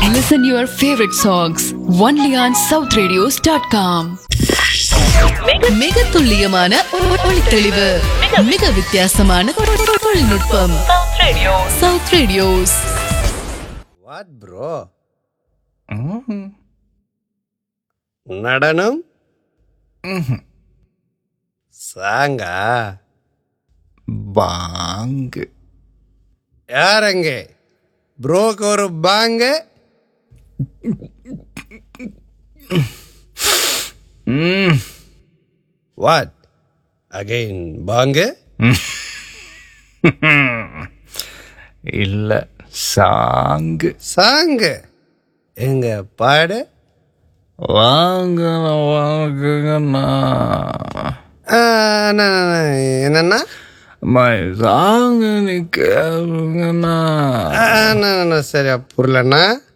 Listen your favorite songs only on southradios.com. மிக துல்லியமான ஒளி தெளிவு மிக வித்தியாசமான தொழில்நுட்பம் சவுத் ரேடியோஸ் வாட் ப்ரோ நடனம் சாங்கா பாங்கு யாரங்க ப்ரோக்கு ஒரு பாங்க வாட் அகைன் பாங்க இல்ல சாங்கு சாங்கு எங்க பாடு வாங்க வாங்குங்கண்ணா ஆ, அண்ணா, அண்ணா, என்னண்ணா அம்மா, சாங்கு நீ கேளுங்கண்ணா ஆ, அண்ணா, அண்ணா, சரி புரியலண்ணா